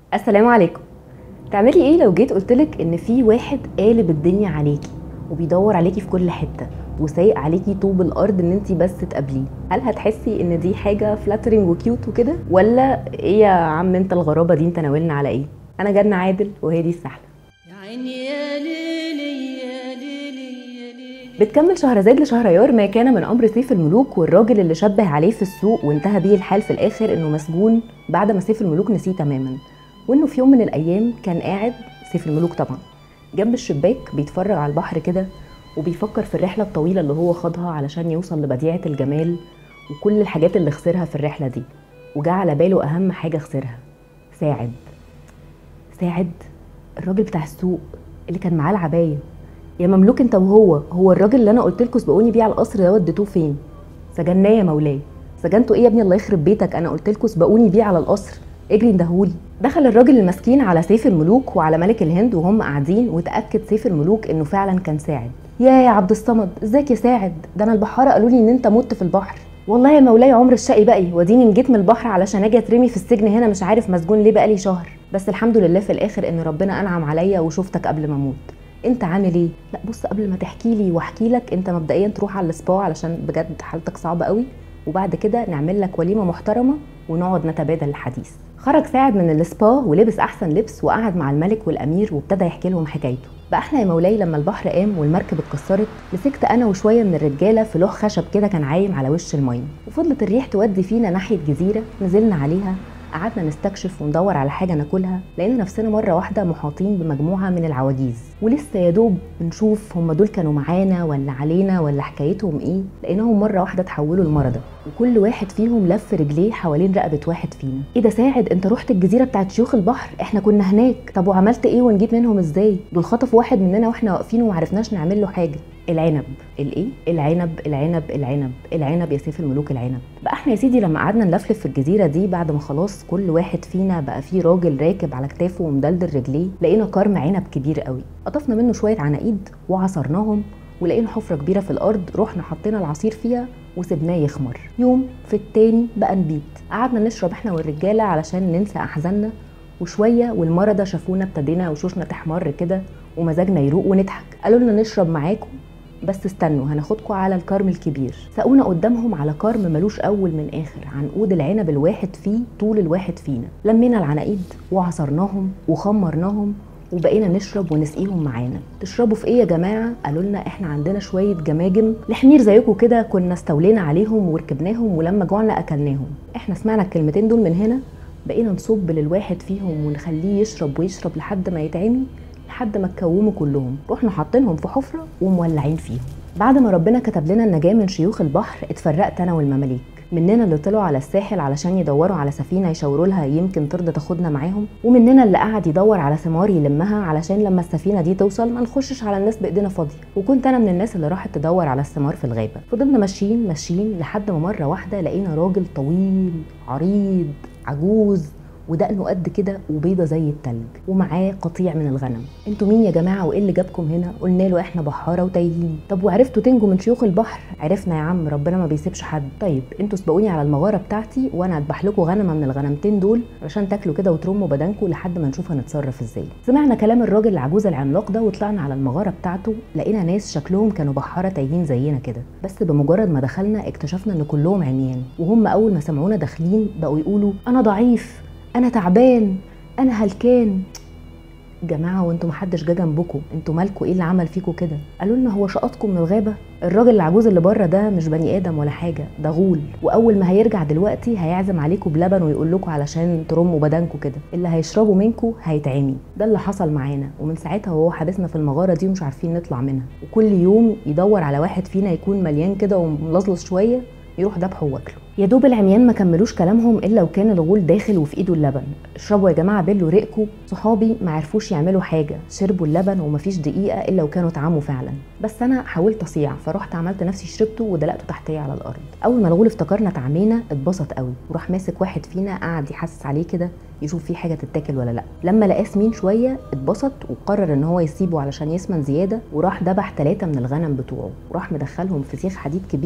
السلام عليكم تعملي ايه لو جيت قلتلك ان في واحد قالب الدنيا عليكي وبيدور عليكي في كل حته وسايق عليكي طوب الارض ان انت بس تقابليه هل هتحسي ان دي حاجه فلاترنج وكيوت وكده ولا ايه يا عم انت الغرابه دي انت ناولنا على ايه انا جنة عادل وهي دي السحله يا عيني يا ليلي يا ليلي يا ليلي بتكمل شهرزاد لشهريار ما كان من امر سيف الملوك والراجل اللي شبه عليه في السوق وانتهى بيه الحال في الاخر انه مسجون بعد ما سيف الملوك نسيه تماما وانه في يوم من الايام كان قاعد سيف الملوك طبعا جنب الشباك بيتفرج على البحر كده وبيفكر في الرحله الطويله اللي هو خاضها علشان يوصل لبديعه الجمال وكل الحاجات اللي خسرها في الرحله دي وجا على باله اهم حاجه خسرها ساعد ساعد الراجل بتاع السوق اللي كان معاه العبايه يا مملوك انت وهو هو الراجل اللي انا قلت لكم سبقوني بيه على القصر ده وديتوه فين سجناه يا مولاي سجنته ايه يا ابني الله يخرب بيتك انا قلت لكم سبقوني بيه على القصر اجري اندهولي دخل الراجل المسكين على سيف الملوك وعلى ملك الهند وهم قاعدين وتاكد سيف الملوك انه فعلا كان ساعد يا يا عبد الصمد ازيك يا ساعد ده انا البحاره قالوا لي ان انت مت في البحر والله يا مولاي عمر الشقي بقي وديني نجيت من البحر علشان اجي اترمي في السجن هنا مش عارف مسجون ليه بقالي شهر بس الحمد لله في الاخر ان ربنا انعم عليا وشفتك قبل ما اموت انت عامل ايه لا بص قبل ما تحكي لي واحكي لك انت مبدئيا تروح على السبا علشان بجد حالتك صعبه قوي وبعد كده نعمل لك وليمه محترمه ونقعد نتبادل الحديث خرج ساعد من السبا ولبس احسن لبس وقعد مع الملك والامير وابتدى يحكي لهم حكايته بقى احنا يا مولاي لما البحر قام والمركب اتكسرت مسكت انا وشويه من الرجاله في لوح خشب كده كان عايم على وش الميه وفضلت الريح تودي فينا ناحيه جزيره نزلنا عليها قعدنا نستكشف وندور على حاجه ناكلها لقينا نفسنا مره واحده محاطين بمجموعه من العواجيز ولسه يا دوب بنشوف هم دول كانوا معانا ولا علينا ولا حكايتهم ايه لقيناهم مره واحده اتحولوا لمرضى وكل واحد فيهم لف رجليه حوالين رقبه واحد فينا ايه ده ساعد انت رحت الجزيره بتاعت شيوخ البحر احنا كنا هناك طب وعملت ايه ونجيب منهم ازاي دول خطفوا واحد مننا واحنا واقفين ومعرفناش نعمل له حاجه العنب الايه العنب العنب العنب العنب يا سيف الملوك العنب بقى احنا يا سيدي لما قعدنا نلفلف في الجزيره دي بعد ما خلاص كل واحد فينا بقى فيه راجل راكب على كتافه ومدلدل رجليه لقينا كرم عنب كبير قوي قطفنا منه شويه عناقيد وعصرناهم ولقينا حفره كبيره في الارض رحنا حطينا العصير فيها وسبناه يخمر يوم في التاني بقى نبيت قعدنا نشرب احنا والرجاله علشان ننسى احزاننا وشويه والمرضى شافونا ابتدينا وشوشنا تحمر كده ومزاجنا يروق ونضحك قالوا لنا نشرب معاكم بس استنوا هناخدكم على الكرم الكبير سقونا قدامهم على كرم ملوش اول من اخر عنقود العنب الواحد فيه طول الواحد فينا لمينا العناقيد وعصرناهم وخمرناهم وبقينا نشرب ونسقيهم معانا تشربوا في ايه يا جماعه قالوا لنا احنا عندنا شويه جماجم لحمير زيكم كده كنا استولينا عليهم وركبناهم ولما جوعنا اكلناهم احنا سمعنا الكلمتين دول من هنا بقينا نصب للواحد فيهم ونخليه يشرب ويشرب لحد ما يتعمي لحد ما اتكوموا كلهم رحنا حاطينهم في حفره ومولعين فيهم بعد ما ربنا كتب لنا النجاه من شيوخ البحر اتفرقت انا والمماليك مننا اللي طلعوا على الساحل علشان يدوروا على سفينه يشاوروا لها يمكن ترضى تاخدنا معاهم ومننا اللي قعد يدور على ثمار يلمها علشان لما السفينه دي توصل ما نخشش على الناس بايدينا فاضيه وكنت انا من الناس اللي راحت تدور على الثمار في الغابه فضلنا ماشيين ماشيين لحد ما مره واحده لقينا راجل طويل عريض عجوز ودقنه قد كده وبيضه زي التلج ومعاه قطيع من الغنم انتوا مين يا جماعه وايه اللي جابكم هنا قلنا له احنا بحاره وتايهين طب وعرفتوا تنجوا من شيوخ البحر عرفنا يا عم ربنا ما بيسيبش حد طيب انتوا سبقوني على المغاره بتاعتي وانا اذبح لكم غنمه من الغنمتين دول عشان تاكلوا كده وترموا بدنكم لحد ما نشوف هنتصرف ازاي سمعنا كلام الراجل العجوز العملاق ده وطلعنا على المغاره بتاعته لقينا ناس شكلهم كانوا بحاره تايهين زينا كده بس بمجرد ما دخلنا اكتشفنا ان كلهم عميان وهم اول ما سمعونا داخلين بقوا يقولوا انا ضعيف انا تعبان انا هلكان جماعه وانتوا محدش جه جنبكم انتوا مالكوا ايه اللي عمل فيكوا كده قالوا لنا هو شقطكم من الغابه الراجل العجوز اللي بره ده مش بني ادم ولا حاجه ده غول واول ما هيرجع دلوقتي هيعزم عليكم بلبن ويقول لكم علشان ترموا بدنكم كده اللي هيشربوا منكم هيتعمي ده اللي حصل معانا ومن ساعتها وهو حابسنا في المغاره دي ومش عارفين نطلع منها وكل يوم يدور على واحد فينا يكون مليان كده وملظلظ شويه يروح ذبحه واكله يا دوب العميان ما كملوش كلامهم الا وكان الغول داخل وفي ايده اللبن اشربوا يا جماعه بلوا ريقكم صحابي ما عرفوش يعملوا حاجه شربوا اللبن ومفيش دقيقه الا وكانوا اتعموا فعلا بس انا حاولت اصيع فرحت عملت نفسي شربته ودلقته تحتيه على الارض اول ما الغول افتكرنا اتعمينا اتبسط قوي وراح ماسك واحد فينا قعد يحسس عليه كده يشوف فيه حاجه تتاكل ولا لا لما لقاه سمين شويه اتبسط وقرر ان هو يسيبه علشان يسمن زياده وراح ذبح ثلاثه من الغنم بتوعه وراح مدخلهم في سيخ حديد كبير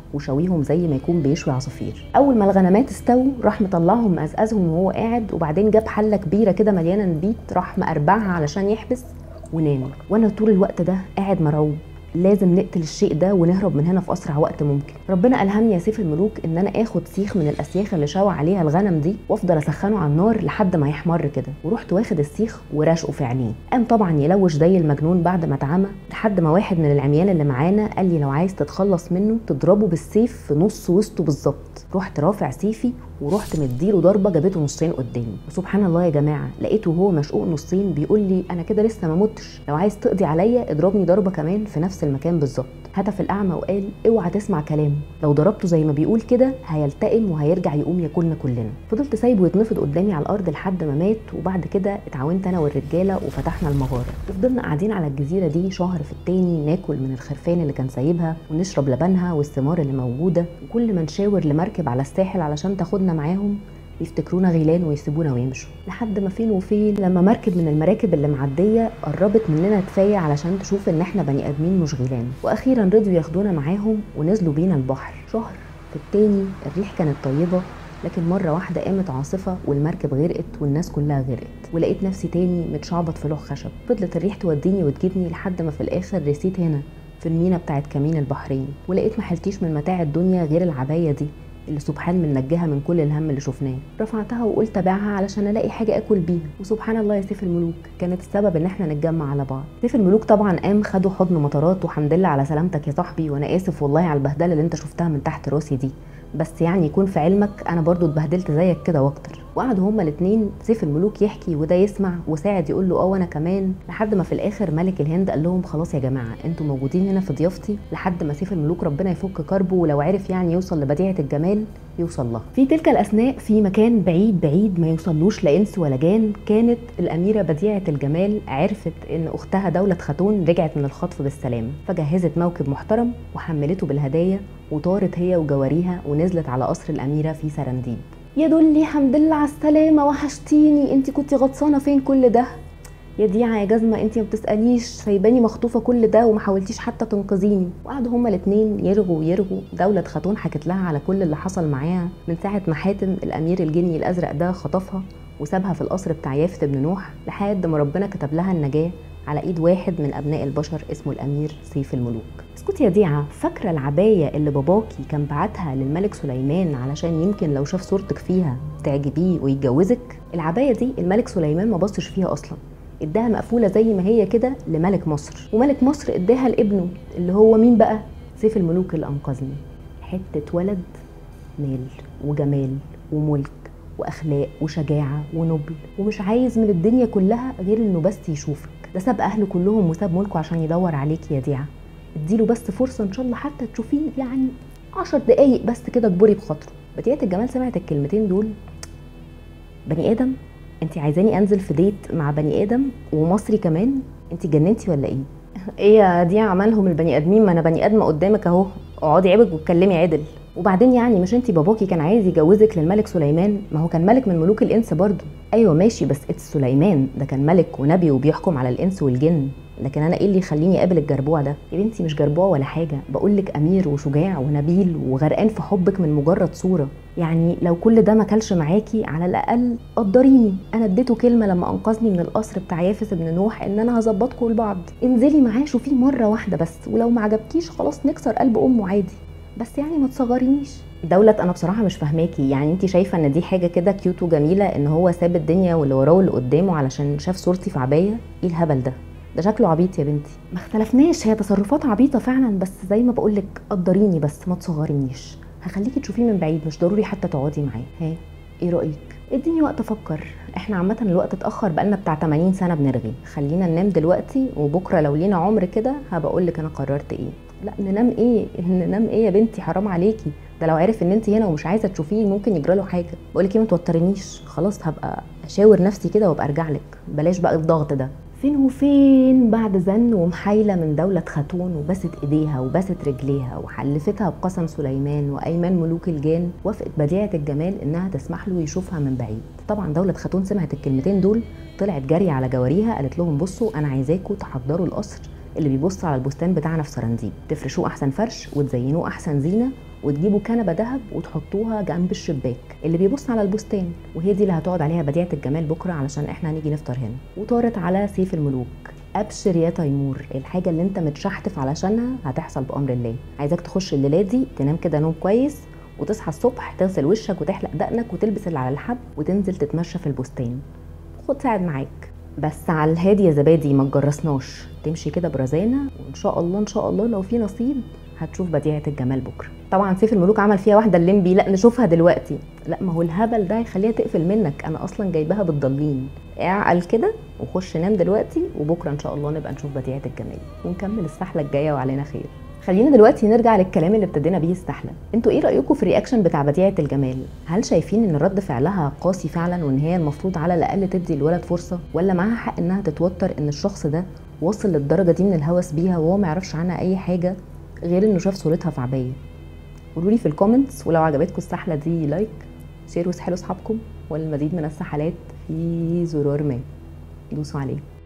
وشويهم زي ما يكون بيشوي عصافير اول ما الغنمات استووا راح مطلعهم مقزقزهم وهو قاعد وبعدين جاب حله كبيره كده مليانه نبيت راح مقربعها علشان يحبس ونام وانا طول الوقت ده قاعد مرعوب لازم نقتل الشيء ده ونهرب من هنا في اسرع وقت ممكن ربنا الهمني يا سيف الملوك ان انا اخد سيخ من الاسياخ اللي شوى عليها الغنم دي وافضل اسخنه على النار لحد ما يحمر كده ورحت واخد السيخ وراشقه في عينيه قام طبعا يلوش زي المجنون بعد ما اتعمى لحد ما واحد من العميان اللي معانا قال لي لو عايز تتخلص منه تضربه بالسيف في نص وسطه بالظبط رحت رافع سيفي ورحت مديله ضربه جابته نصين قدامي وسبحان الله يا جماعه لقيته وهو مشقوق نصين بيقول لي انا كده لسه ما متش لو عايز تقضي عليا اضربني ضربه كمان في نفس المكان بالظبط هتف الاعمى وقال اوعى تسمع كلامه لو ضربته زي ما بيقول كده هيلتئم وهيرجع يقوم ياكلنا كلنا فضلت سايبه يتنفض قدامي على الارض لحد ما مات وبعد كده اتعاونت انا والرجاله وفتحنا المغاره وفضلنا قاعدين على الجزيره دي شهر في التاني ناكل من الخرفان اللي كان سايبها ونشرب لبنها والثمار اللي موجوده وكل ما نشاور لمركب على الساحل علشان تاخدنا معاهم يفتكرونا غيلان ويسيبونا ويمشوا لحد ما فين وفين لما مركب من المراكب اللي معديه قربت مننا كفايه علشان تشوف ان احنا بني ادمين مش غيلان واخيرا رضيوا ياخدونا معاهم ونزلوا بينا البحر شهر في التاني الريح كانت طيبه لكن مرة واحدة قامت عاصفة والمركب غرقت والناس كلها غرقت ولقيت نفسي تاني متشعبط في لوح خشب فضلت الريح توديني وتجيبني لحد ما في الآخر رسيت هنا في المينا بتاعت كمين البحرين ولقيت محلتيش من متاع الدنيا غير العباية دي اللي سبحان منجها من كل الهم اللي شفناه رفعتها وقلت ابيعها علشان الاقي حاجه اكل بيها وسبحان الله يا سيف الملوك كانت السبب ان احنا نتجمع على بعض سيف الملوك طبعا قام خدوا حضن مطارات وحمد لله على سلامتك يا صاحبي وانا اسف والله على البهدله اللي انت شفتها من تحت راسي دي بس يعني يكون في علمك انا برضو اتبهدلت زيك كده واكتر وقعدوا هما الاتنين سيف الملوك يحكي وده يسمع وساعد يقول له اه وانا كمان لحد ما في الاخر ملك الهند قال لهم خلاص يا جماعه انتوا موجودين هنا في ضيافتي لحد ما سيف الملوك ربنا يفك كربه ولو عرف يعني يوصل لبديعه الجمال يوصل لها في تلك الاثناء في مكان بعيد بعيد ما يوصلوش لا انس ولا جان كانت الاميره بديعه الجمال عرفت ان اختها دوله خاتون رجعت من الخطف بالسلام فجهزت موكب محترم وحملته بالهدايا وطارت هي وجواريها ونزلت على قصر الاميره في سرنديب يا دولي حمد لله على السلامه وحشتيني انت كنتي غطسانه فين كل ده يا ديعة يا جزمة انتي ما بتسأليش سايباني مخطوفة كل ده وما حاولتيش حتى تنقذيني وقعدوا هما الاتنين يرغوا ويرغوا دولة خاتون حكت لها على كل اللي حصل معاها من ساعة ما حاتم الأمير الجني الأزرق ده خطفها وسابها في القصر بتاع يافت بن نوح لحد ما ربنا كتب لها النجاة على ايد واحد من ابناء البشر اسمه الامير سيف الملوك اسكت يا ديعة فاكرة العباية اللي باباكي كان بعتها للملك سليمان علشان يمكن لو شاف صورتك فيها تعجبيه ويتجوزك العباية دي الملك سليمان ما بصش فيها اصلا اداها مقفولة زي ما هي كده لملك مصر وملك مصر اداها لابنه اللي هو مين بقى سيف الملوك اللي انقذني حتة ولد مال وجمال وملك واخلاق وشجاعه ونبل ومش عايز من الدنيا كلها غير انه بس يشوفك ده ساب اهله كلهم وساب ملكه عشان يدور عليك يا ديعه اديله بس فرصه ان شاء الله حتى تشوفيه يعني عشر دقايق بس كده اجبري بخاطره بديعه الجمال سمعت الكلمتين دول بني ادم انت عايزاني انزل في ديت مع بني ادم ومصري كمان انت جننتي ولا ايه ايه يا دي عملهم البني ادمين ما انا بني ادمه قدامك اهو اقعدي عيبك واتكلمي عدل وبعدين يعني مش انت باباكي كان عايز يجوزك للملك سليمان ما هو كان ملك من ملوك الانس برضه ايوه ماشي بس اتس سليمان ده كان ملك ونبي وبيحكم على الانس والجن لكن انا ايه اللي يخليني اقابل الجربوع ده يا بنتي مش جربوع ولا حاجه بقول لك امير وشجاع ونبيل وغرقان في حبك من مجرد صوره يعني لو كل ده ما كلش معاكي على الاقل قدريني انا اديته كلمه لما انقذني من القصر بتاع يافس بن نوح ان انا هظبطكم لبعض انزلي معاه شوفيه مره واحده بس ولو ما عجبكيش خلاص نكسر قلب امه عادي بس يعني ما تصغرينيش دولة انا بصراحه مش فاهماكي يعني انت شايفه ان دي حاجه كده كيوت وجميله ان هو ساب الدنيا واللي وراه واللي قدامه علشان شاف صورتي في عبايه ايه الهبل ده ده شكله عبيط يا بنتي ما اختلفناش هي تصرفات عبيطه فعلا بس زي ما بقولك قدريني بس ما تصغرينيش هخليكي تشوفيه من بعيد مش ضروري حتى تقعدي معاه ها ايه رايك اديني وقت افكر احنا عامه الوقت اتاخر بقالنا بتاع 80 سنه بنرغي خلينا ننام دلوقتي وبكره لو لينا عمر كده هبقى اقول لك انا قررت ايه لا ننام ايه ننام ايه يا بنتي حرام عليكي ده لو عرف ان انت هنا ومش عايزه تشوفيه ممكن يجرى له حاجه بقول لك ايه ما توترنيش خلاص هبقى اشاور نفسي كده وابقى ارجع لك بلاش بقى الضغط ده فين وفين بعد زن ومحايله من دولة خاتون وبست ايديها وبست رجليها وحلفتها بقسم سليمان وايمان ملوك الجان وافقت بديعة الجمال انها تسمح له يشوفها من بعيد طبعا دولة خاتون سمعت الكلمتين دول طلعت جري على جواريها قالت لهم بصوا انا عايزاكم تحضروا القصر اللي بيبص على البستان بتاعنا في سرنديب تفرشوه احسن فرش وتزينوه احسن زينه وتجيبوا كنبه ذهب وتحطوها جنب الشباك اللي بيبص على البستان وهي دي اللي هتقعد عليها بديعه الجمال بكره علشان احنا هنيجي نفطر هنا وطارت على سيف الملوك ابشر يا تيمور الحاجه اللي انت متشحتف علشانها هتحصل بامر الله عايزاك تخش الليله دي تنام كده نوم كويس وتصحى الصبح تغسل وشك وتحلق دقنك وتلبس اللي على الحب وتنزل تتمشى في البستان خد ساعد معاك بس على الهادي يا زبادي ما تجرسناش تمشي كده برزانه وان شاء الله ان شاء الله لو في نصيب هتشوف بديعه الجمال بكره طبعا سيف الملوك عمل فيها واحده الليمبي لا نشوفها دلوقتي لا ما هو الهبل ده هيخليها تقفل منك انا اصلا جايباها بالضالين اعقل كده وخش نام دلوقتي وبكره ان شاء الله نبقى نشوف بديعه الجمال ونكمل السحله الجايه وعلينا خير خلينا دلوقتي نرجع للكلام اللي ابتدينا بيه السحله انتوا ايه رايكم في الرياكشن بتاع بديعه الجمال هل شايفين ان رد فعلها قاسي فعلا وان هي المفروض على الاقل تدي الولد فرصه ولا معاها حق انها تتوتر ان الشخص ده واصل للدرجه دي من الهوس بيها وهو ما يعرفش عنها اي حاجه غير انه شاف صورتها في عبايه قولوا لي في الكومنتس ولو عجبتكم السحله دي لايك شير وسحلوا اصحابكم وللمزيد من السحلات في زرار ما دوسوا عليه